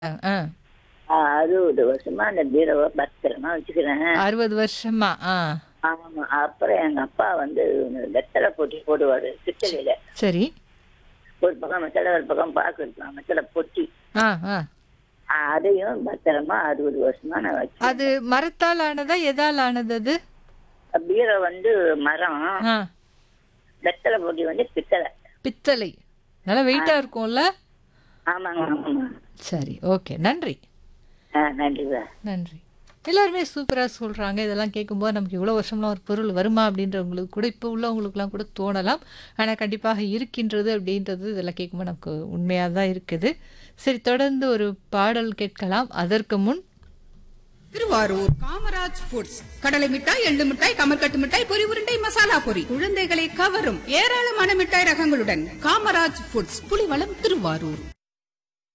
ஆ ஆ, அறுபது வருஷமா அந்த பீரோவை பத்திரமா வச்சுக்கிறேன் அறுபது வருஷமா ஆ ஆமா அப்புறம் எங்க அப்பா வந்து வெத்தலை பொட்டி போடுவாரு பித்தளையில சரி ஒரு பக்கம் வெத்தலை ஒரு பக்கம் பாக்கு இருக்கலாம் வெத்தலை பொட்டி ஆ ஆ அதையும் பத்திரமா அறுபது வருஷமா நான் வச்சு அது மரத்தால் ஆனதா எதால் ஆனது அது பீரோ வந்து மரம் ஆ வெத்தலை பொட்டி வந்து பித்தளை பித்தளை நல்லா வெயிட்டா இருக்கும்ல ஆமாங்க ஆமாங்க சரி ஓகே நன்றி ஆ நன்றி சார் நன்றி எல்லாருமே சூப்பராக சொல்கிறாங்க இதெல்லாம் கேட்கும்போது நமக்கு இவ்வளோ வருஷம்லாம் ஒரு பொருள் வருமா அப்படின்றவங்களுக்கு கூட இப்போ உள்ளவங்களுக்குலாம் கூட தோணலாம் ஆனால் கண்டிப்பாக இருக்கின்றது அப்படின்றது இதெல்லாம் கேட்கும்போது நமக்கு உண்மையாக தான் இருக்குது சரி தொடர்ந்து ஒரு பாடல் கேட்கலாம் அதற்கு முன் திருவாரூர் காமராஜ் ஃபுட்ஸ் கடலை மிட்டாய் எள்ளு மிட்டாய் கமர்கட்டு மிட்டாய் பொரி உருண்டை மசாலா பொரி குழந்தைகளை கவரும் ஏராளமான மிட்டாய் ரகங்களுடன் காமராஜ் ஃபுட்ஸ் புலிவளம் திருவாரூர்